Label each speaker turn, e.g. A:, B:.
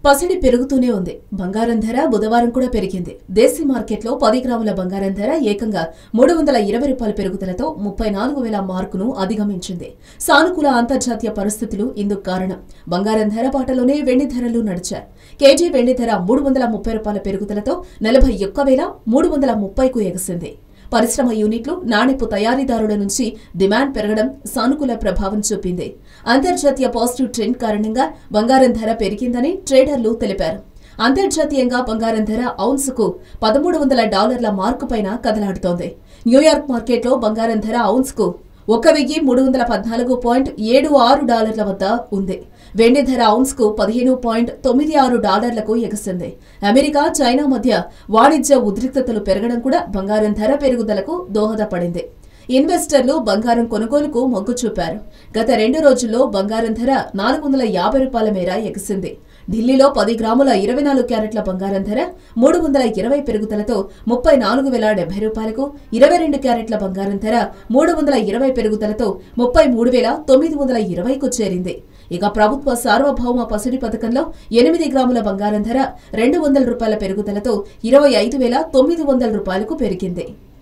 A: పసిడి పెరుగుతూనే ఉంది బంగారం ధర బుధవారం కూడా పెరిగింది దేశీ మార్కెట్లో పది గ్రాముల బంగారం ధర ఏకంగా మూడు వందల ఇరవై రూపాయల పెరుగుదలతో ముప్పై నాలుగు వేల మార్కును అధిగమించింది సానుకూల అంతర్జాతీయ పరిస్థితులు ఇందుకు కారణం బంగారం ధర బాటలోనే వెండి ధరలు నడిచాయి కేజీ వెండి ధర మూడు వందల ముప్పై రూపాయల పెరుగుదలతో నలభై ఒక్క వేల మూడు వందల ముప్పైకు ఎగసింది పరిశ్రమ యూనిట్లు నాణెపు తయారీదారుల నుంచి డిమాండ్ పెరగడం సానుకూల ప్రభావం చూపింది అంతర్జాతీయ పాజిటివ్ ట్రెండ్ కారణంగా బంగారం ధర పెరిగిందని ట్రేడర్లు తెలిపారు అంతర్జాతీయంగా బంగారం ధర ఔన్సుకు పదమూడు వందల డాలర్ల మార్కు పైన కదలాడుతోంది న్యూయార్క్ మార్కెట్లో బంగారం ధర ఔన్స్కు ఒక వెయ్యి మూడు వందల పద్నాలుగు పాయింట్ ఏడు ఆరు డాలర్ల వద్ద ఉంది వెండి ధర ఔన్స్కు పదిహేను పాయింట్ తొమ్మిది ఆరు డాలర్లకు ఎగసింది అమెరికా చైనా మధ్య వాణిజ్య ఉద్రిక్తతలు పెరగడం కూడా బంగారం ధర పెరుగుదలకు దోహదపడింది ఇన్వెస్టర్లు బంగారం కొనుగోలుకు మొగ్గు చూపారు గత రెండు రోజుల్లో బంగారం ధర నాలుగు వందల యాభై రూపాయల మేర ఎగిసింది ఢిల్లీలో పది గ్రాముల ఇరవై నాలుగు క్యారెట్ల బంగారం ధర మూడు వందల ఇరవై పెరుగుదలతో ముప్పై నాలుగు వేల డెబ్బై రూపాయలకు ఇరవై రెండు క్యారెట్ల బంగారం ధర మూడు వందల ఇరవై పెరుగుదలతో ముప్పై మూడు వేల తొమ్మిది వందల ఇరవైకు చేరింది ఇక ప్రభుత్వ సార్వభౌమ పసిడి పథకంలో ఎనిమిది గ్రాముల బంగారం ధర రెండు వందల రూపాయల పెరుగుదలతో ఇరవై ఐదు వేల తొమ్మిది వందల రూపాయలకు పెరిగింది